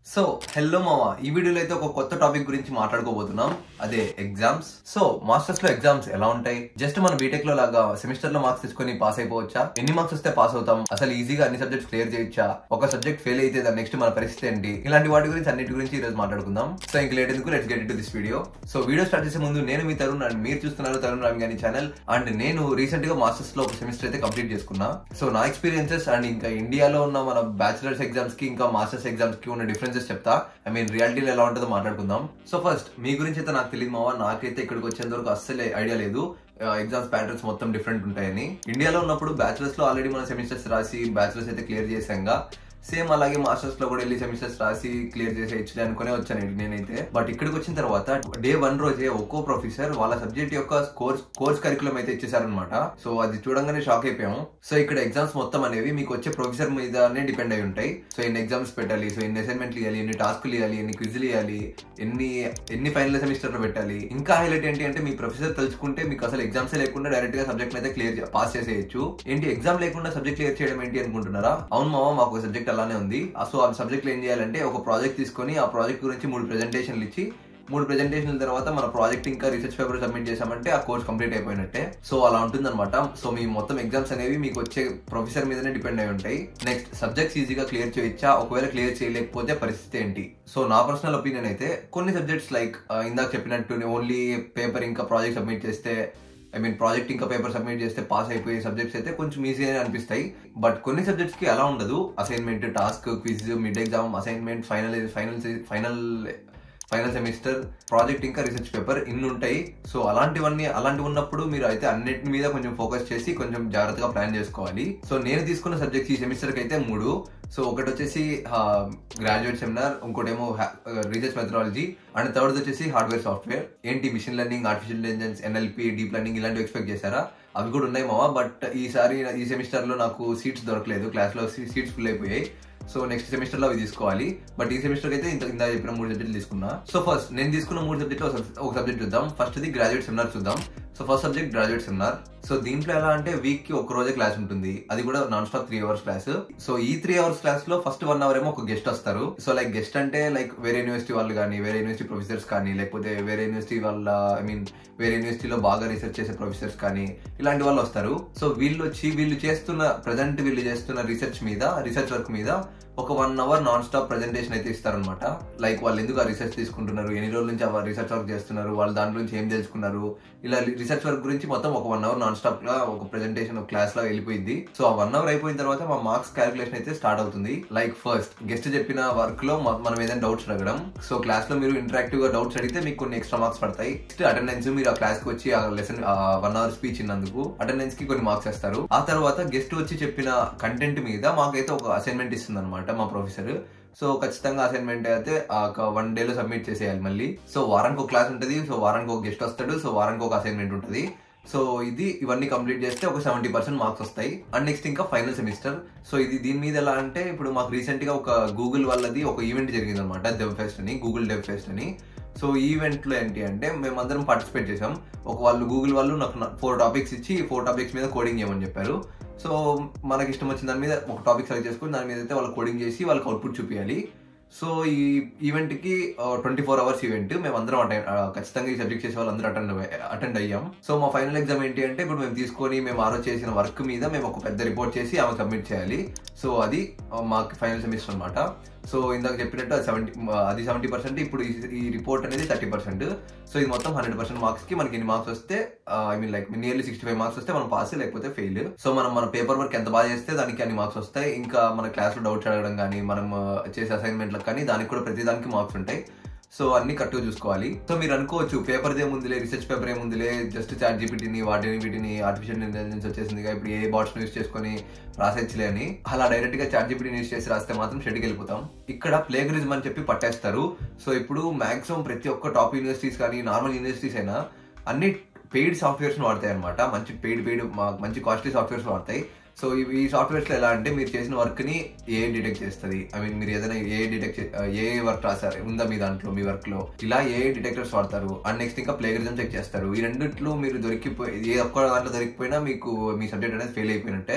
so hello మావా ఈ వీడియోలో అయితే ఒక కొత్త టాపిక్ గురించి మాట్లాడుకోబోతున్నాం అదే ఎగ్జామ్స్ సో మాస్టర్స్ లో ఎగ్జామ్స్ ఎలా ఉంటాయి జస్ట్ మన బీటెక్ లో లాగా సెమిస్టర్ లో మార్క్స్ తీసుకొని పాస్ అయిపోవచ్చా ఎన్ని మార్క్స్ వస్తే పాస్ అవుతాం అసలు ఈజీగా అన్ని సబ్జెక్ట్స్ క్లియర్ చేయొచ్చా ఒక సబ్జెక్ట్ ఫెయిల్ అయితే దాని నెక్స్ట్ మన పరిస్థితి ఏంటి ఇలాంటి వాటి గురించి అన్నిటి గురించి ఈ రోజు మాట్లాడుకుందాం సో ఇంక లేట్ ఎందుకు let's get to this video so video start చేసే ముందు నేను మీ తరుణ్ అండ్ మీరు చూస్తున్నారు తరుణ్ రామ్ గారి ఛానల్ అండ్ నేను రీసెంట్ గా మాస్టర్స్ లో ఒక సెమిస్టర్ అయితే కంప్లీట్ చేసుకున్నా సో నా ఎక్స్పీరియన్సెస్ అండ్ ఇంకా ఇండియాలో ఉన్న మన బ్యాచిలర్స్ ఎగ్జామ్స్ కి ఇంకా మాస్టర్స్ ఎగ్జామ్స్ కి ఉన్న డిఫరెన్సెస్ చెప్తా ఐ మీన్ రియాలిటీలో ఎలా ఉంటుందో మాట్లాడుకుందాం సో ఫస్ట్ మీ గురించి అయితే నాకు తెలియదు మావా నాకైతే ఇక్కడికి వచ్చేంత వరకు అస్సలే ఐడియా లేదు ఎగ్జామ్స్ ప్యాటర్న్స్ మొత్తం డిఫరెంట్ ఉంటాయని ఇండియాలో ఉన్నప్పుడు బ్యాచిలర్స్ లో ఆల్రెడీ మన సెమిస్టర్స్ రాసి బ్యాచిలర్స్ అయితే క్లియర్ చేసాంగా సేమ్ అలాగే మాస్టర్స్ లో కూడా వెళ్ళి సెమిస్టర్స్ రాసి క్లియర్ చేసేయచ్చు అనుకునే వచ్చాను నేనైతే బట్ ఇక్కడికి వచ్చిన తర్వాత డే వన్ రోజే ఒక్కో ప్రొఫెసర్ వాళ్ళ సబ్జెక్ట్ యొక్క కోర్స్ కోర్స్ కరికులం అయితే ఇచ్చేసారనమాట సో అది చూడంగానే షాక్ అయిపోయాము సో ఇక్కడ ఎగ్జామ్స్ మొత్తం అనేవి మీకు వచ్చే ప్రొఫెసర్ మీదనే డిపెండ్ అయి ఉంటాయి సో ఎన్ని ఎగ్జామ్స్ పెట్టాలి సో ఎన్ని అసైన్మెంట్లు ఇవ్వాలి ఎన్ని టాస్క్లు ఇవ్వాలి ఎన్ని క్విజ్లు ఇవ్వాలి ఎన్ని ఎన్ని ఫైనల్ సెమిస్టర్ లో పెట్టాలి ఇంకా హైలైట్ ఏంటి అంటే మీ ప్రొఫెసర్ తెలుసుకుంటే మీకు అసలు ఎగ్జామ్స్ లేకుండా డైరెక్ట్ గా సబ్జెక్ట్ అయితే క్లియర్ పాస్ చేసేయచ్చు ఏంటి ఎగ్జామ్ లేకుండా సబ్జెక్ట్ క్లియర్ చేయడం ఏంటి అనుకుంటున్నారా అవును మామ మాకు సబ్జెక్ట్ అలానే ఉంది సో ఆ సబ్జెక్ట్ ఏం చేయాలంటే ఒక ప్రాజెక్ట్ తీసుకొని ఆ ప్రాజెక్ట్ గురించి మూడు ప్రెజెంటేషన్లు ఇచ్చి మూడు ప్రెజెంటేషన్ల తర్వాత మన ప్రాజెక్ట్ ఇంకా రీసెర్చ్ పేపర్ సబ్మిట్ చేసామంటే ఆ కోర్స్ కంప్లీట్ అయిపోయినట్టే సో అలా ఉంటుందన్నమాట సో మీ మొత్తం ఎగ్జామ్స్ అనేవి మీకు వచ్చే ప్రొఫెసర్ మీదనే డిపెండ్ అయి ఉంటాయి నెక్స్ట్ సబ్జెక్ట్స్ ఈజీగా క్లియర్ చేయొచ్చా ఒకవేళ క్లియర్ చేయలేకపోతే పరిస్థితి ఏంటి సో నా పర్సనల్ ఒపీనియన్ అయితే కొన్ని సబ్జెక్ట్స్ లైక్ ఇందాక చెప్పినట్టు ఓన్లీ పేపర్ ఇంకా ప్రాజెక్ట్ సబ్మిట్ చేస్తే ఐ మీన్ ప్రాజెక్ట్ ఇంకా పేపర్ సబ్మిట్ చేస్తే పాస్ అయిపోయే సబ్జెక్ట్స్ అయితే కొంచెం ఈజీగానే అనిపిస్తాయి బట్ కొన్ని సబ్జెక్ట్స్ కి అలా ఉండదు assignment task quiz mid exam assignment final final final final semester project ఇంకా రీసెర్చ్ పేపర్ ఇన్ని ఉంటాయి సో అలాంటివన్నీ అలాంటివి ఉన్నప్పుడు మీరు అయితే అన్నిటి మీద కొంచెం ఫోకస్ చేసి కొంచెం జాగ్రత్తగా ప్లాన్ చేసుకోవాలి సో నేను తీసుకున్న సబ్జెక్ట్స్ ఈ సెమిస్టర్కి అయితే మూడు సో ఒకటి వచ్చేసి గ్రాడ్యుయేట్ సెమినార్ ఇంకోటేమో రీసెర్చ్ మెథడాలజీ అండ్ థర్డ్ వచ్చేసి హార్డ్వేర్ సాఫ్ట్వేర్ ఏంటి machine learning artificial intelligence NLP deep learning ఇలాంటివి ఎక్స్పెక్ట్ చేశారా అవి కూడా ఉన్నాయి మావా బట్ ఈసారి ఈ సెమిస్టర్ లో నాకు సీట్స్ దొరకలేదు క్లాస్ లో సీట్స్ ఫుల్ అయిపోయాయి సో నెక్స్ట్ సెమిస్టర్ లో అవి తీసుకోవాలి బట్ ఈ సెమిస్టర్ అయితే ఇంత ఇందా చెప్పిన మూడు సబ్జెక్టులు తీసుకున్నా సో ఫస్ట్ నేను తీసుకున్న మూడు సబ్జెక్టులు ఒక సబ్జెక్ట్ చూద్దాం ఫస్ట్ ఇది గ్రాడ్యుయేట్ సెమినార్ చూద్దాం so first subject graduate seminar so దీంట్లో ఎలా అంటే వీక్ కి ఒక రోజే క్లాస్ ఉంటుంది అది కూడా non stop three hours class so ఈ త్రీ అవర్స్ క్లాస్ లో ఫస్ట్ వన్ అవర్ ఏమో ఒక గెస్ట్ వస్తారు సో లైక్ గెస్ట్ అంటే లైక్ వేరే యూనివర్సిటీ వాళ్ళు కానీ వేరే యూనివర్సిటీ ప్రొఫెసర్స్ కానీ లేకపోతే వేరే యూనివర్సిటీ వాళ్ళ ఐ మీన్ వేరే యూనివర్సిటీలో బాగా రీసెర్చ్ చేసే ప్రొఫెసర్స్ కానీ ఇలాంటి వాళ్ళు వస్తారు సో వీళ్ళు వచ్చి వీళ్ళు చేస్తున్న ప్రజెంట్ వీళ్ళు చేస్తున్న రీసెర్చ్ మీద రీసెర్చ్ వర్క్ మీద ఒక one hour non stop presentation అయితే ఇస్తారనమాట లైక్ వాళ్ళు ఎందుకు ఆ రీసెర్చ్ తీసుకుంటున్నారు ఎన్ని రోజుల నుంచి ఆ రీసెర్చ్ వర్క్ చేస్తున్నారు వాళ్ళు దాని గురించి ఏం తెలుసుకున్నారు ఇలా రీసెర్చ్ వర్క్ గురించి మొత్తం ఒక వన్ అవర్ నాన్ స్టాప్ గా ఒక ప్రెజెంటేషన్ ఒక క్లాస్ లా వెళ్ళిపోయింది సో ఆ వన్ అవర్ అయిపోయిన తర్వాత మా మార్క్స్ క్యాలిక్యులేషన్ అయితే స్టార్ట్ అవుతుంది లైక్ ఫస్ట్ గెస్ట్ చెప్పిన వర్క్ లో మనం ఏదైనా డౌట్స్ అడగడం సో క్లాస్ లో మీరు ఇంటరాక్టివ్ గా డౌట్స్ అడిగితే మీకు కొన్ని ఎక్స్ట్రా మార్క్స్ పడతాయి నెక్స్ట్ అటెండెన్స్ మీరు ఆ క్లాస్ కి వచ్చి ఆ లెసన్ వన్ అవర్ స్పీచ్ ఇన్నందుకు అటెండెన్స్ కి కొన్ని మార్క్స్ వేస్తారు ఆ తర్వాత గెస్ట్ వచ్చి చెప్పిన కంటెంట్ మీద మాకైతే ఒక అసైన్మెంట్ ఇస్తుంది అనమాట మా ప్రొఫెసర్ సో ఖచ్చితంగా అసైన్మెంట్ అయితే ఒక వన్ డేలో సబ్మిట్ చేసేయాలి మళ్ళీ సో వారానికి ఒక క్లాస్ ఉంటుంది సో వారానికి ఒక గెస్ట్ వస్తాడు సో వారానికి ఒక అసైన్మెంట్ ఉంటుంది సో ఇది ఇవన్నీ కంప్లీట్ చేస్తే ఒక సెవెంటీ పర్సెంట్ మార్క్స్ వస్తాయి అండ్ నెక్స్ట్ ఇంకా ఫైనల్ సెమిస్టర్ సో ఇది దీని మీద ఎలా అంటే ఇప్పుడు మాకు రీసెంట్ గా ఒక గూగుల్ వాళ్ళది ఒక ఈవెంట్ జరిగింది అనమాట డెవ్ ఫెస్ట్ అని గూగుల్ డెవ్ ఫెస్ట్ అని సో ఈ ఈవెంట్ లో ఏంటి అంటే మేమందరం పార్టిసిపేట్ చేసాం ఒక వాళ్ళు గూగుల్ వాళ్ళు నాకు ఫోర్ టాపిక్స్ ఇచ్చి ఫోర్ టాపిక్స్ మీద కోడింగ్ చేయమని చెప్పారు సో మనకి ఇష్టం వచ్చిన దాని మీద ఒక టాపిక్ సెలెక్ట్ చేసుకుని దాని మీద అయితే వాళ్ళు కోడింగ్ చేసి వాళ్ళకి అవుట్పుట్ చూపించాలి సో ఈ ఈవెంట్ కి ట్వంటీ ఫోర్ అవర్స్ ఈవెంట్ మేము అందరం అటెండ్ ఖచ్చితంగా ఈ సబ్జెక్ట్ చేసే వాళ్ళందరూ అటెండ్ అటెండ్ అయ్యాం సో మా ఫైనల్ ఎగ్జామ్ ఏంటి అంటే ఇప్పుడు మేము తీసుకొని మేము ఆ రోజు చేసిన వర్క్ మీద మేము ఒక పెద్ద రిపోర్ట్ చేసి ఆమె సబ్మిట్ చేయాలి సో అది మాకు ఫైనల్ సెమిస్టర్ అనమాట సో ఇందాక చెప్పినట్టు అది సెవెంటీ అది సెవెంటీ పర్సెంట్ ఇప్పుడు ఈ రిపోర్ట్ అనేది థర్టీ పర్సెంట్ సో ఇది మొత్తం హండ్రెడ్ పర్సెంట్ మార్క్స్ కి మనకి ఎన్ని మార్క్స్ వస్తే I mean like nearly sixty five marks వస్తే మనం పాస్ లేకపోతే ఫెయిల్ సో మనం మన పేపర్ వర్క్ ఎంత బాగా చేస్తే దానికి అన్ని మార్క్స్ వస్తాయి ఇంకా మన క్లాస్ లో డౌట్స్ అడగడం కానీ మనం చేసే అసైన్మెంట్లకు కానీ దానికి కూడా ప్రతి దానికి మార్క్స్ ఉంటాయి సో అన్ని కరెక్ట్గా చూసుకోవాలి సో మీరు అనుకోవచ్చు పేపర్ ఏముందిలే రీసెర్చ్ పేపర్ ఏముందిలే జస్ట్ చాట్ జీపీటీని వాటిని వీటిని ఆర్టిఫిషియల్ ఇంటెలిజెన్స్ వచ్చేసింది ఇప్పుడు ఏ బాట్స్ యూస్ చేసుకొని రాసేచ్చలే అని అలా డైరెక్ట్ గా చాట్ జీపీటీని యూస్ చేసి రాస్తే మాత్రం షెడ్కి వెళ్ళిపోతాం ఇక్కడ ప్లేగరిజం అని చెప్పి పట్టేస్తారు సో ఇప్పుడు మాక్సిమం ప్రతి ఒక్క టాప్ యూనివర్సిటీస్ కానీ నార్మల్ యూనివర్సిటీస్ అయినా అన్ని పెయిడ్ సాఫ్ట్వేర్స్ వాడతాయి అనమాట మంచి పెయిడ్ పెయిడ్ మంచి కాస్ట్లీ సాఫ్ట్వేర్స్ వాడతాయి సో ఈ సాఫ్ట్వేర్స్ లో ఎలా అంటే మీరు చేసిన వర్క్ ని ఏ డిటెక్ట్ చేస్తుంది ఐ మీన్ మీరు ఏదైనా ఏ డిటెక్ట్ ఏ వర్క్ రాశారు ఉందా మీ దాంట్లో మీ వర్క్ లో ఇలా ఏ డిటెక్టర్స్ వాడతారు అండ్ నెక్స్ట్ ఇంకా ప్లేగరిజం చెక్ చేస్తారు ఈ రెండిట్లో మీరు దొరికిపోయి ఏ ఒక్క దాంట్లో దొరికిపోయినా మీకు మీ సబ్జెక్ట్ అనేది ఫెయిల్ అయిపోయినట్టే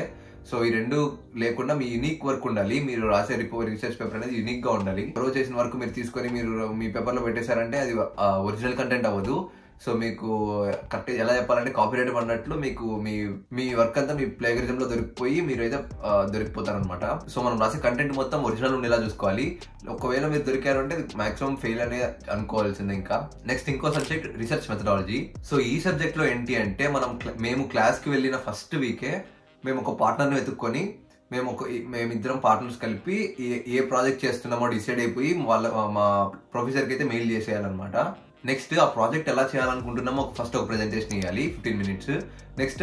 సో ఈ రెండు లేకుండా మీ యూనిక్ వర్క్ ఉండాలి మీరు రాసే రిపోర్ట్ రీసెర్చ్ పేపర్ అనేది యూనిక్ గా ఉండాలి రోజు చేసిన వర్క్ మీరు తీసుకొని మీరు మీ పేపర్ లో పెట్టేశారంటే అది ఒరిజినల్ కంటెంట్ అవ్వదు సో మీకు కరెక్ట్ ఎలా చెప్పాలంటే కాపీరైట్ అన్నట్లు మీకు మీ మీ వర్క్ అంతా మీ ప్లేగరిజం లో దొరికిపోయి మీరు అయితే దొరికిపోతారు అనమాట సో మనం రాసే కంటెంట్ మొత్తం ఒరిజినల్ ఉండేలా చూసుకోవాలి ఒకవేళ మీరు దొరికారు అంటే మాక్సిమం ఫెయిల్ అనే అనుకోవాల్సిందే ఇంకా నెక్స్ట్ ఇంకో సబ్జెక్ట్ రీసెర్చ్ మెథడాలజీ సో ఈ సబ్జెక్ట్ లో ఏంటి అంటే మనం cl- మేము క్లాస్ కి వెళ్ళిన ఫస్ట్ వీకే మేము ఒక పార్ట్నర్ని వెతుక్కొని మేము ఒక మేమిద్దరం పార్ట్నర్స్ కలిపి ఏ- ఏ ప్రాజెక్ట్ చేస్తున్నామో డిసైడ్ అయిపోయి వాళ్ళ మా ప్రొఫెసర్కి అయితే మెయిల్ చేసేయాలన్నమాట నెక్స్ట్ ఆ ప్రాజెక్ట్ ఎలా చేయాలనుకుంటున్నామో ఫస్ట్ ఒక ప్రెజెంటేషన్ ఇవ్వాలి ఫిఫ్టీన్ మినిట్స్ నెక్స్ట్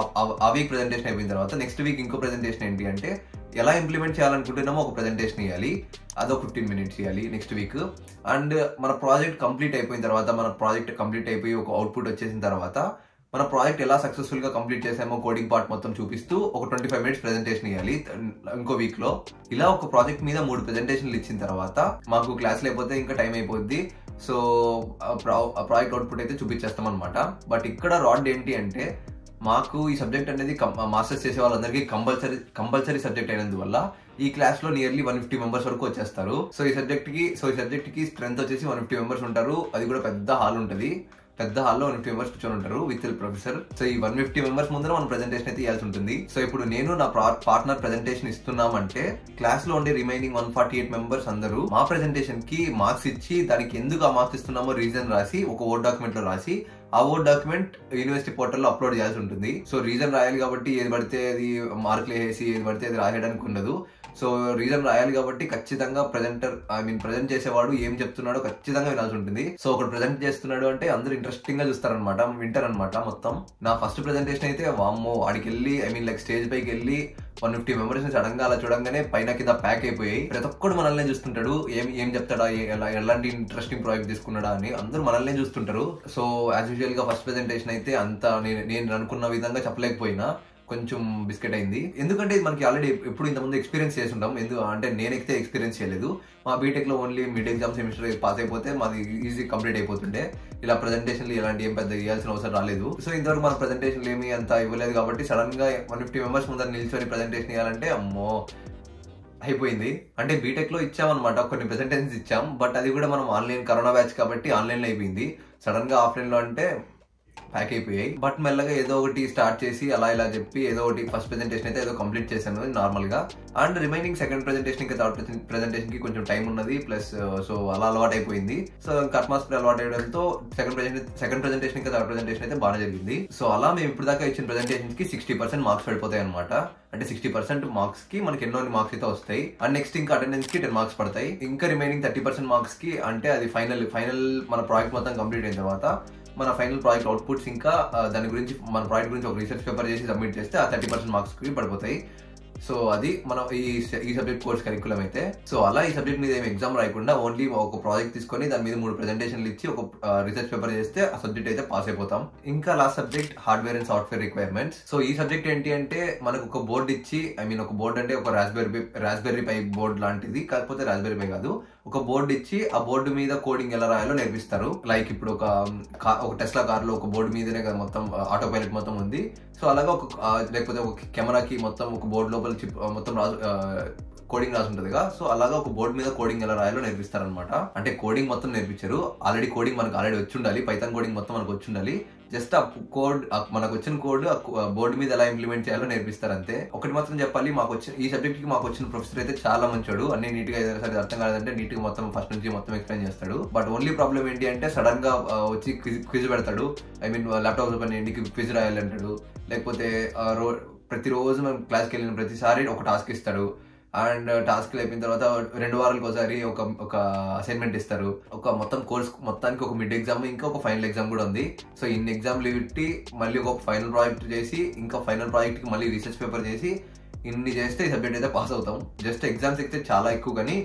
ఆ వీక్ ప్రెజెంటేషన్ అయిపోయిన తర్వాత నెక్స్ట్ వీక్ ఇంకో ప్రెజెంటేషన్ ఏంటి అంటే ఎలా ఇంప్లిమెంట్ చేయాలనుకుంటున్నామో ఒక ప్రెజెంటేషన్ ఇవ్వాలి అదొక ఫిఫ్టీన్ మినిట్స్ ఇవ్వాలి నెక్స్ట్ వీక్ అండ్ మన ప్రాజెక్ట్ కంప్లీట్ అయిపోయిన తర్వాత మన ప్రాజెక్ట్ కంప్లీట్ అయిపోయి ఒక అవుట్పుట్ వచ్చేసిన తర్వాత మన ప్రాజెక్ట్ ఎలా సక్సెస్ఫుల్ గా కంప్లీట్ చేసామో కోడింగ్ పార్ట్ మొత్తం చూపిస్తూ ఒక ట్వంటీ ఫైవ్ మినిట్స్ ప్రెజెంటేషన్ ఇవ్వాలి ఇంకో వీక్ లో ఇలా ఒక ప్రాజెక్ట్ మీద మూడు ప్రెజెంటేషన్లు ఇచ్చిన తర్వాత మాకు క్లాస్ లేకపోతే ఇంకా టైం అయిపోద్ది సో ఆ ప్రాజెక్ట్ అవుట్పుట్ అయితే చూపించేస్తాం అనమాట బట్ ఇక్కడ రాడ్ ఏంటి అంటే మాకు ఈ సబ్జెక్ట్ అనేది మాస్టర్స్ చేసే వాళ్ళందరికీ కంపల్సరీ కంపల్సరీ సబ్జెక్ట్ అయినందువల్ల ఈ క్లాస్ లో నియర్లీ వన్ ఫిఫ్టీ మెంబర్స్ వరకు వచ్చేస్తారు సో ఈ సబ్జెక్ట్ కి సో ఈ సబ్జెక్ట్ కి స్ట్రెంత్ వచ్చేసి వన్ ఫిఫ్టీ మెంబర్స్ ఉంటారు అది కూడా పెద్ద హాల్ ఉంటుంది పెద్ద హాల్లో వన్ ఫిఫ్టీ మెంబర్స్ కూర్చొని ఉంటారు విత్ ప్రొఫెసర్ సో ఈ వన్ ఫిఫ్టీ మెంబర్స్ ముందర మనం ప్రెజెంటేషన్ అయితే ఇవ్వాల్సి ఉంటుంది సో ఇప్పుడు నేను నా పార్ట్నర్ ప్రెజెంటేషన్ ఇస్తున్నామంటే క్లాస్ లో ఉండే remaining one forty eight members అందరూ మా ప్రెజెంటేషన్ కి మార్క్స్ ఇచ్చి దానికి ఎందుకు ఆ మార్క్స్ ఇస్తున్నామో రీజన్ రాసి ఒక వర్డ్ డాక్యుమెంట్ లో రాసి ఆ వర్డ్ డాక్యుమెంట్ యూనివర్సిటీ పోర్టల్ లో అప్లోడ్ చేయాల్సి ఉంటుంది సో రీజన్ రాయాలి కాబట్టి ఏది పడితే అది మార్కులు వేసి ఏది పడితే అది రాయడానికి ఉండదు సో రీజన్ రాయాలి కాబట్టి ఖచ్చితంగా ప్రజెంటర్ ఐ మీన్ ప్రజెంట్ చేసేవాడు ఏం చెప్తున్నాడో ఖచ్చితంగా వినాల్సి ఉంటుంది సో ఒకడు ప్రజెంట్ చేస్తున్నాడు అంటే అందరూ ఇంట్రెస్టింగ్ గా చూస్తారనమాట వింటారనమాట మొత్తం నా ఫస్ట్ ప్రెజెంటేషన్ అయితే వామ్మో ఆడికి వెళ్ళి ఐ మీన్ లైక్ స్టేజ్ పైకి వెళ్ళి వన్ ఫిఫ్టీ మెంబర్స్ సడన్ గా అలా చూడంగానే పైన కింద ప్యాక్ అయిపోయాయి ప్రతి ఒక్కడు మనల్ని చూస్తుంటాడు ఏం ఏం చెప్తాడా ఏ- ఎలా ఎలాంటి ఇంట్రెస్టింగ్ ప్రాజెక్ట్ తీసుకున్నాడా అని అందరూ మనల్ని చూస్తుంటారు సో యాజ్ యూజువల్ గా ఫస్ట్ ప్రెజెంటేషన్ అయితే అంత నేను నేను అనుకున్న విధంగా చెప్పలేకపోయినా కొంచెం బిస్కెట్ అయింది ఎందుకంటే ఇది మనకి ఆల్రెడీ ఎప్పుడు ఇంతకుముందు ఎక్స్పీరియన్స్ చేసి ఉంటాం ఎందు అంటే నేను ఎక్కితే ఎక్స్పీరియన్స్ చేయలేదు మా బీటెక్ లో only mid exam semester pass అయిపోతే మాది ఈజీ కంప్లీట్ అయిపోతుండే ఇలా ప్రెజెంటేషన్లు ఇలాంటి ఏం పెద్ద ఇవ్వాల్సిన అవసరం రాలేదు సో ఇంతవరకు మన ప్రెజెంటేషన్లు ఏమి అంత ఇవ్వలేదు కాబట్టి సడన్ గా వన్ ఫిఫ్టీ మెంబర్స్ ముందర నిల్చొని ప్రెజెంటేషన్ ఇవ్వాలంటే అమ్మో అయిపోయింది అంటే బీటెక్ లో ఇచ్చామన్నమాట కొన్ని ప్రెజెంటేషన్స్ ఇచ్చాం బట్ అది కూడా మనం ఆన్లైన్ కరోనా బ్యాచ్ కాబట్టి ఆన్లైన్ లో అయిపోయింది సడన్ గా ఆఫ్లైన్ లో అంటే ప్యాక్ అయిపోయాయి బట్ మెల్లగా ఏదో ఒకటి స్టార్ట్ చేసి అలా ఇలా చెప్పి ఏదో ఒకటి ఫస్ట్ ప్రెజెంటేషన్ అయితే ఏదో కంప్లీట్ చేశాను నార్మల్ గా అండ్ రిమైనింగ్ సెకండ్ ప్రెజెంటేషన్ ఇంకా థర్డ్ ప్రెజెంటేషన్ కి కొంచెం టైం ఉన్నది ప్లస్ సో అలా అలవాటు అయిపోయింది సో అట్మాస్ఫియర్ అలవాటు అయ్యడంతో సెకండ్ ప్రెజెంట్ సెకండ్ ప్రెజెంటేషన్ ఇంకా థర్డ్ ప్రెజెంటేషన్ అయితే బాగా జరిగింది సో అలా మేము ఇప్పుడు దాకా ఇచ్చిన ప్రెజెంటేషన్ కి సిక్స్టీ పర్సెంట్ మార్క్స్ పడిపోతాయి అనమాట అంటే సిక్స్టీ పర్సెంట్ మార్క్స్ కి మనకి ఎన్నో మార్క్స్ అయితే వస్తాయి అండ్ నెక్స్ట్ ఇంకా అటెండెన్స్ కి టెన్ మార్క్స్ పడతాయి ఇంకా రిమైనింగ్ థర్టీ పర్సెంట్ మార్క్స్ కి అంటే అది ఫైనల్ ఫైనల్ మన ప్రాజెక్ట్ మొత్తం కంప్లీట్ అయిన తర్వాత మన ఫైనల్ ప్రాజెక్ట్ అవుట్పుట్స్ ఇంకా ఆ, దాని గురించి మన ప్రాజెక్ట్ గురించి ఒక రీసెర్చ్ పేపర్ చేసి సబ్మిట్ చేస్తే ఆ థర్టీ పర్సెంట్ మార్క్స్ కి పడిపోతాయి సో అది మనం ఈ ఈ సబ్జెక్ట్ కోర్స్ కరికులం అయితే సో అలా ఈ సబ్జెక్ట్ మీద ఏం ఎగ్జామ్ రాయకుండా ఓన్లీ ఒక ప్రాజెక్ట్ తీసుకొని దాని మీద మూడు ప్రెజెంటేషన్లు ఇచ్చి ఒక రీసెర్చ్ పేపర్ చేస్తే ఆ సబ్జెక్ట్ అయితే పాస్ అయిపోతాం ఇంకా last subject hardware and software requirements so ఈ సబ్జెక్ట్ ఏంటి అంటే మనకు ఒక బోర్డు ఇచ్చి ఐ మీన్ ఒక బోర్డు అంటే ఒక రాస్బెర్రీ రాస్బెర్రీ పై బోర్డు లాంటిది కాకపోతే రాస్బెర్రీ పై కాదు ఒక బోర్డు ఇచ్చి ఆ బోర్డు మీద కోడింగ్ ఎలా రాయాలో నేర్పిస్తారు లైక్ ఇప్పుడు ఒక కా- ఒక టెస్లా కార్ లో ఒక బోర్డు మీదనే కదా మొత్తం ఆటో పైలట్ మొత్తం ఉంది సో అలాగా ఒక ఆ, లేకపోతే ఒక కెమెరాకి మొత్తం ఒక బోర్డు లోపల చిప్ ఆ, మొత్తం రాసు కోడింగ్ రాసి ఉంటుందిగా సో అలాగా ఒక బోర్డు మీద కోడింగ్ ఎలా రాయాలో నేర్పిస్తారనమాట అంటే కోడింగ్ మొత్తం నేర్పించారు ఆల్రెడీ కోడింగ్ మనకు ఆల్రెడీ వచ్చి ఉండాలి పైథాన్ కోడింగ్ మొత్తం మనకు వచ్చి ఉండాలి జస్ట్ ఆ కోడ్ మనకు వచ్చిన కోడ్ ఆ బోర్డు మీద ఎలా ఇంప్లిమెంట్ చేయాలో నేర్పిస్తారు అంతే ఒకటి మాత్రం చెప్పాలి మాకు వచ్చిన ఈ సబ్జెక్ట్ కి మాకు వచ్చిన ప్రొఫెసర్ అయితే చాలా మంచోడు అన్ని నీట్ గా ఏదైనా సరే అర్థం కాలేదంటే నీట్ గా మొత్తం ఫస్ట్ నుంచి మొత్తం ఎక్స్ప్లెయిన్ చేస్తాడు బట్ ఓన్లీ ప్రాబ్లం ఏంటి అంటే సడన్ గా ఆ, వచ్చి క్విజ్ పెడతాడు ఐ మీన్ ల్యాప్టాప్ ఓపెన్ చేయండి క్విజ్ రాయాలి అంటాడు లేకపోతే ఆ, రో ప్రతిరోజు మనం క్లాస్కి వెళ్ళిన ప్రతిసారి ఒక టాస్క్ ఇస్తాడు అండ్ టాస్క్ అయిపోయిన తర్వాత రెండు వారాలకు ఒకసారి ఒక ఒక అసైన్మెంట్ ఇస్తారు ఒక మొత్తం కోర్స్ మొత్తానికి ఒక మిడ్ ఎగ్జామ్ ఇంకా ఒక ఫైనల్ ఎగ్జామ్ కూడా ఉంది సో ఇన్ని ఎగ్జామ్లు పెట్టి మళ్ళీ ఒక ఫైనల్ ప్రాజెక్ట్ చేసి ఇంకా ఫైనల్ ప్రాజెక్ట్ కి మళ్ళీ రీసెర్చ్ పేపర్ చేసి ఇన్ని చేస్తే ఈ సబ్జెక్ట్ అయితే పాస్ అవుతాం జస్ట్ ఎగ్జామ్స్ ఎక్కితే చాలా ఎక్కువ కానీ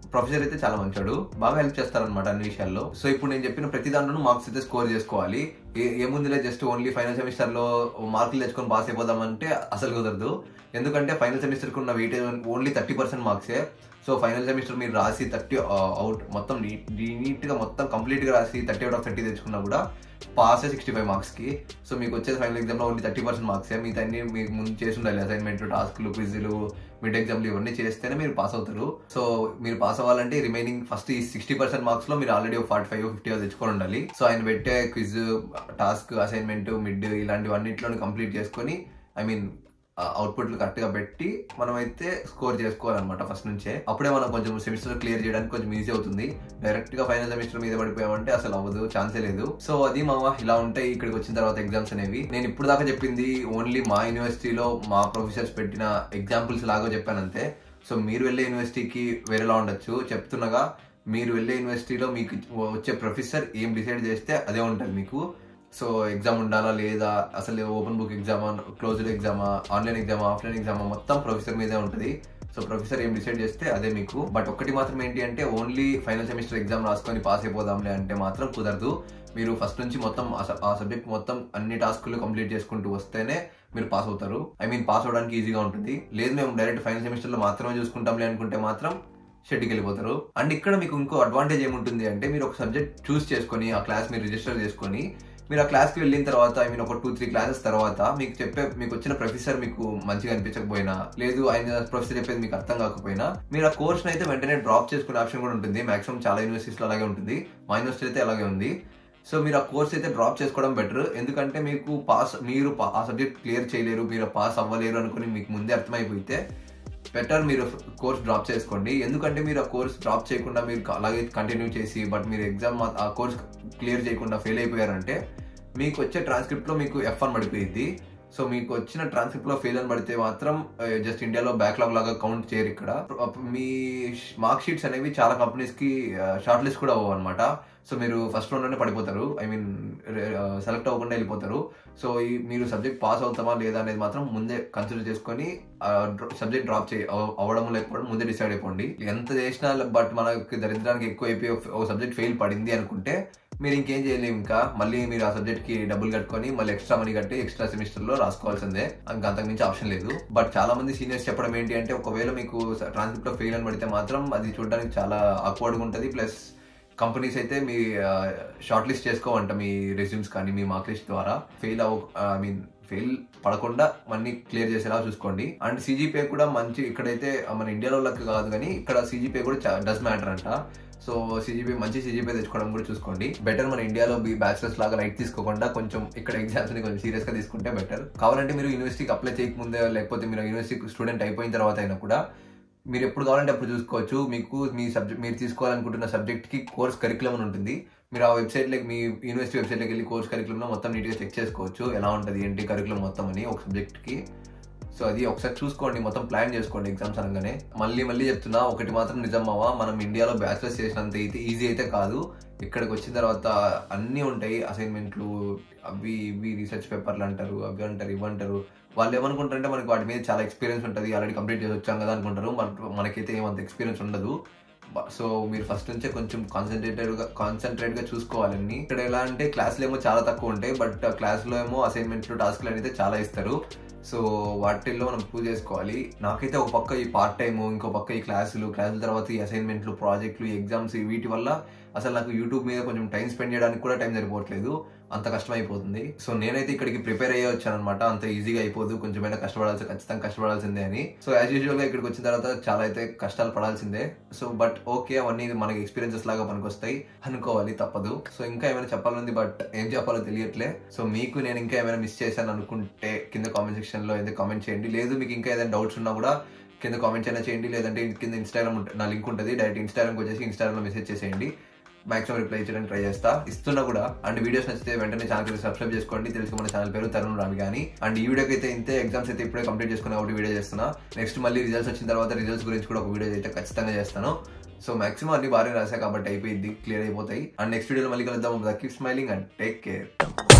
ప్రొఫెసర్ అయితే చాలా మంచాడు బాగా హెల్ప్ చేస్తారనమాట అన్ని విషయాల్లో సో ఇప్పుడు నేను చెప్పిన ప్రతి దాంట్లోనూ మార్క్స్ అయితే స్కోర్ చేసుకోవాలి ఏ- ఏముందిలే జస్ట్ ఓన్లీ ఫైనల్ సెమిస్టర్ లో మార్కులు తెచ్చుకొని పాస్ అయిపోదామంటే అసలు కుదరదు ఎందుకంటే ఫైనల్ సెమిస్టర్ కు ఉన్న వెయిటేజ్ ఓన్లీ థర్టీ పర్సెంట్ మార్క్సే సో ఫైనల్ సెమిస్టర్ మీరు రాసి థర్టీ అవుట్ మొత్తం నీట్ గా మొత్తం కంప్లీట్ గా రాసి థర్టీ అవుట్ ఆఫ్ థర్టీ తెచ్చుకున్నా కూడా పాస్ సిక్స్టీ ఫైవ్ మార్క్స్ కి సో మీకు వచ్చేది ఫైనల్ ఎగ్జామ్ లో ఓన్లీ థర్టీ పర్సెంట్ మార్క్స్ మిగతా అన్ని మీకు ముందు చేసి ఉండాలి అసైన్మెంట్ టాస్క్లు క్విజ్లు మిడ్ ఎగ్జామ్లు ఇవన్నీ చేస్తేనే మీరు పాస్ అవుతారు సో మీరు పాస్ అవ్వాలంటే రిమైనింగ్ ఫస్ట్ ఈ సిక్స్టీ పర్సెంట్ మార్క్స్ లో మీరు ఆల్రెడీ ఫార్టీ ఫైవ్ ఫిఫ్టీ తెచ్చుకొని ఉండాలి సో ఆయన పెట్టే క్విజ్ టాస్క్ అసైన్మెంట్ మిడ్ ఇలాంటివన్నింటిలో కంప్లీట్ చేసుకొని ఐ మీన్ అవుట్పుట్లు కరెక్ట్ గా పెట్టి మనమైతే స్కోర్ చేసుకోవాలన్నమాట ఫస్ట్ నుంచే అప్పుడే మనం కొంచెం సెమిస్టర్ క్లియర్ చేయడానికి కొంచెం ఈజీ అవుతుంది డైరెక్ట్ గా ఫైనల్ సెమిస్టర్ మీద పడిపోయామంటే అసలు అవ్వదు ఛాన్సే లేదు సో అది మా ఇలా ఉంటాయి ఇక్కడికి వచ్చిన తర్వాత ఎగ్జామ్స్ అనేవి నేను ఇప్పుడు దాకా చెప్పింది ఓన్లీ మా యూనివర్సిటీలో మా ప్రొఫెసర్స్ పెట్టిన ఎగ్జాంపుల్స్ లాగా చెప్పాను అంతే సో మీరు వెళ్ళే యూనివర్సిటీకి వేరేలా ఉండొచ్చు చెప్తున్నగా మీరు వెళ్ళే యూనివర్సిటీలో మీకు వచ్చే ప్రొఫెసర్ ఏం డిసైడ్ చేస్తే అదే ఉంటుంది మీకు సో ఎగ్జామ్ ఉండాలా లేదా అసలు ఓపెన్ బుక్ ఎగ్జామా క్లోజ్డ్ ఎగ్జామా ఆన్లైన్ ఎగ్జామా ఆఫ్లైన్ ఎగ్జామా మొత్తం ప్రొఫెసర్ మీదే ఉంటుంది సో ప్రొఫెసర్ ఏం డిసైడ్ చేస్తే అదే మీకు బట్ ఒక్కటి మాత్రం ఏంటి అంటే ఓన్లీ ఫైనల్ సెమిస్టర్ ఎగ్జామ్ రాసుకొని పాస్ అయిపోదాంలే అంటే మాత్రం కుదరదు మీరు ఫస్ట్ నుంచి మొత్తం ఆ స- ఆ సబ్జెక్ట్ మొత్తం అన్ని టాస్కులు కంప్లీట్ చేసుకుంటూ వస్తేనే మీరు పాస్ అవుతారు ఐ మీన్ పాస్ అవడానికి ఈజీగా ఉంటుంది లేదు మేము డైరెక్ట్ ఫైనల్ సెమిస్టర్ లో మాత్రమే చూసుకుంటాంలే అనుకుంటే మాత్రం షెడ్కి వెళ్ళిపోతారు అండ్ ఇక్కడ మీకు ఇంకో అడ్వాంటేజ్ ఏముంటుంది అంటే మీరు ఒక సబ్జెక్ట్ చూస్ చేసుకొని ఆ క్లాస్ మీరు రిజిస్టర్ చేసుకొని మీరు ఆ క్లాస్కి వెళ్ళిన తర్వాత ఐ మీన్ ఒక టూ త్రీ క్లాసెస్ తర్వాత మీకు చెప్పే మీకు వచ్చిన ప్రొఫెసర్ మీకు మంచిగా అనిపించకపోయినా లేదు ఆయన ప్రొఫెసర్ చెప్పేది మీకు అర్థం కాకపోయినా మీరు ఆ కోర్స్ అయితే వెంటనే డ్రాప్ చేసుకునే ఆప్షన్ కూడా ఉంటుంది మాక్సిమం చాలా యూనివర్సిటీస్లో అలాగే ఉంటుంది మా యూనివర్సిటీ అయితే అలాగే ఉంది సో మీరు ఆ కోర్స్ అయితే డ్రాప్ చేసుకోవడం బెటర్ ఎందుకంటే మీకు పాస్ మీరు పా- ఆ సబ్జెక్ట్ క్లియర్ చేయలేరు మీరు పాస్ అవ్వలేరు అనుకుని మీకు ముందే అర్థమైపోతే బెటర్ మీరు కోర్స్ డ్రాప్ చేసుకోండి ఎందుకంటే మీరు ఆ కోర్స్ డ్రాప్ చేయకుండా మీరు అలాగే కంటిన్యూ చేసి బట్ మీరు ఎగ్జామ్ ఆ కోర్స్ క్లియర్ చేయకుండా ఫెయిల్ అయిపోయారంటే మీకు వచ్చే ట్రాన్స్క్రిప్ట్ లో మీకు ఎఫ్ అని పడిపోయింది సో మీకు వచ్చిన ట్రాన్స్క్రిప్ట్ లో ఫెయిల్ అని పడితే మాత్రం జస్ట్ ఇండియాలో బ్యాక్లాగ్ లాగా కౌంట్ చేయరు ఇక్కడ మీ మార్క్ షీట్స్ అనేవి చాలా కంపెనీస్ కి షార్ట్ లిస్ట్ కూడా అవ్వవు అనమాట సో మీరు ఫస్ట్ రౌండ్ లోనే పడిపోతారు ఐ మీన్ సెలెక్ట్ అవ్వకుండా వెళ్ళిపోతారు సో ఈ మీరు సబ్జెక్ట్ పాస్ అవుతామా లేదా అనేది మాత్రం ముందే కన్సిడర్ చేసుకొని సబ్జెక్ట్ డ్రాప్ చేయ అవ- అవ్వడం లేకపోవడం ముందే డిసైడ్ అయిపోండి ఎంత చేసినా బట్ మనకి దరిద్రానికి ఎక్కువ అయిపోయి ఒక సబ్జెక్ట్ ఫెయిల్ పడింది అనుకుంటే మీరు ఇంకేం చేయలేము ఇంకా మళ్ళీ మీరు ఆ సబ్జెక్ట్ కి డబ్బులు కట్టుకొని మళ్ళీ ఎక్స్ట్రా మనీ కట్టి ఎక్స్ట్రా సెమిస్టర్ లో రాసుకోవాల్సిందే ఇంకా అంతకు మించి ఆప్షన్ లేదు బట్ చాలా మంది సీనియర్స్ చెప్పడం ఏంటి అంటే ఒకవేళ మీకు ట్రాన్స్క్రిప్ట్ లో ఫెయిల్ అని పడితే మాత్రం అది చూడడానికి చాలా ఆక్వర్డ్గా ఉంటుంది ప్లస్ కంపెనీస్ అయితే మీ షార్ట్ లిస్ట్ చేసుకోవంట మీ రెజ్యూమ్స్ కానీ మీ మార్క్ లిస్ట్ ద్వారా ఫెయిల్ అవ ఐ మీన్ ఫెయిల్ పడకుండా అన్ని క్లియర్ చేసేలా చూసుకోండి అండ్ సీజీపీ కూడా మంచి ఇక్కడైతే మన ఇండియాలో లెక్క కాదు కానీ ఇక్కడ సీజీపీ కూడా డస్ మ్యాటర్ అంట సో సీజీపీ మంచి సీజీపీ తెచ్చుకోవడం కూడా చూసుకోండి బెటర్ మన ఇండియాలో బి బ్యాచిలర్స్ లాగా లైట్ తీసుకోకుండా కొంచెం ఇక్కడ ఎగ్జామ్స్ ని కొంచెం సీరియస్ గా తీసుకుంటే బెటర్ కావాలంటే మీరు యూనివర్సిటీకి అప్లై చేయకముందే లేకపోతే మీరు యూనివర్సిటీ స్టూడెంట్ అయిపోయిన తర్వాత అయినా కూడా మీరు ఎప్పుడు కావాలంటే అప్పుడు చూసుకోవచ్చు మీకు మీ సబ్జెక్ట్ మీరు తీసుకోవాలనుకుంటున్న సబ్జెక్ట్ కి కోర్స్ కరికులం అని ఉంటుంది మీరు ఆ వెబ్సైట్ లైక్ మీ యూనివర్సిటీ వెబ్సైట్ లోకి వెళ్ళి కోర్స్ కరికులంలో మొత్తం నీట్గా చెక్ చేసుకోవచ్చు ఎలా ఉంటుంది ఏంటి కరికులం మొత్తం అని ఒక సబ్జెక్ట్ కి సో అది ఒకసారి చూసుకోండి మొత్తం ప్లాన్ చేసుకోండి ఎగ్జామ్స్ అనగానే మళ్ళీ మళ్ళీ చెప్తున్నా ఒకటి మాత్రం నిజం మావా మనం ఇండియాలో బ్యాచిలర్స్ చేసినంత అయితే ఈజీ అయితే కాదు ఇక్కడికి వచ్చిన తర్వాత అన్నీ ఉంటాయి అసైన్మెంట్లు అవి ఇవి రీసెర్చ్ పేపర్లు అంటారు అవి అంటారు ఇవి అంటారు వాళ్ళు ఏమనుకుంటారంటే మనకి వాటి మీద చాలా ఎక్స్పీరియన్స్ ఉంటుంది ఆల్రెడీ కంప్లీట్ చేసి వచ్చాం కదా అనుకుంటారు మన మనకైతే ఏమంత ఎక్స్పీరియన్స్ ఉండదు సో మీరు ఫస్ట్ నుంచే కొంచెం కాన్సన్ట్రేటెడ్ గా కాన్సన్ట్రేట్ గా చూసుకోవాలని ఇక్కడ ఎలా అంటే క్లాసులు ఏమో చాలా తక్కువ ఉంటాయి బట్ క్లాసులో ఏమో అసైన్మెంట్లు టాస్క్లు అయితే చాలా ఇస్తారు సో వాటిల్లో మనం ప్రూవ్ చేసుకోవాలి నాకైతే ఒక పక్క ఈ పార్ట్ టైం ఇంకో పక్క ఈ క్లాసులు క్లాసుల తర్వాత ఈ అసైన్మెంట్లు ప్రాజెక్టులు ఎగ్జామ్స్ వీటి వల్ల అసలు నాకు యూట్యూబ్ మీద కొంచెం టైం స్పెండ్ చేయడానికి కూడా టైం సరిపోవట్లేదు అంత కష్టం అయిపోతుంది సో నేనైతే ఇక్కడికి ప్రిపేర్ అయ్యే వచ్చాను అనమాట అంత ఈజీగా అయిపోదు కొంచెమైనా కష్టపడాల్సి ఖచ్చితంగా కష్టపడాల్సిందే అని సో యాజ్ యూజువల్ గా ఇక్కడికి వచ్చిన తర్వాత చాలా అయితే కష్టాలు పడాల్సిందే సో బట్ ఓకే అవన్నీ మనకి ఎక్స్పీరియన్సెస్ లాగా మనకు వస్తాయి అనుకోవాలి తప్పదు సో ఇంకా ఏమైనా చెప్పాలని బట్ ఏం చెప్పాలో తెలియట్లే సో మీకు నేను ఇంకా ఏమైనా మిస్ చేశాను అనుకుంటే కింద కామెంట్ సెక్షన్ లో అయితే కామెంట్ చేయండి లేదు మీకు ఇంకా ఏదైనా డౌట్స్ ఉన్నా కూడా కింద కామెంట్స్ అయినా చేయండి లేదంటే కింద ఇన్స్టాగ్రామ్ నా లింక్ ఉంటుంది డైరెక్ట్ ఇన్స్టాగ్రామ్కి వచ్చేసి ఇన్స్టాగ్రామ్ లో మెసేజ్ చేసేయండి మాక్సిమం రిప్లై చేయడానికి ట్రై చేస్తా ఇస్తున్నా కూడా అండ్ వీడియోస్ నచ్చితే వెంటనే ఛానల్ సబ్స్క్రైబ్ చేసుకోండి తెలుసు మన ఛానల్ పేరు తరుణ్ రామి కానీ అండ్ ఈ వీడియోకి అయితే ఇంతే ఎగ్జామ్స్ అయితే ఇప్పుడే కంప్లీట్ చేసుకుని ఒకటి వీడియో చేస్తున్నా నెక్స్ట్ మళ్ళీ రిజల్ట్స్ వచ్చిన తర్వాత రిజల్ట్స్ గురించి కూడా ఒక వీడియో అయితే ఖచ్చితంగా చేస్తాను సో మాక్సిమం అన్ని బాగా రాసా కాబట్టి అయిపోయింది క్లియర్ అయిపోతాయి అండ్ నెక్స్ట్ వీడియోలో మళ్ళీ కలుద్దాం keep smiling and take care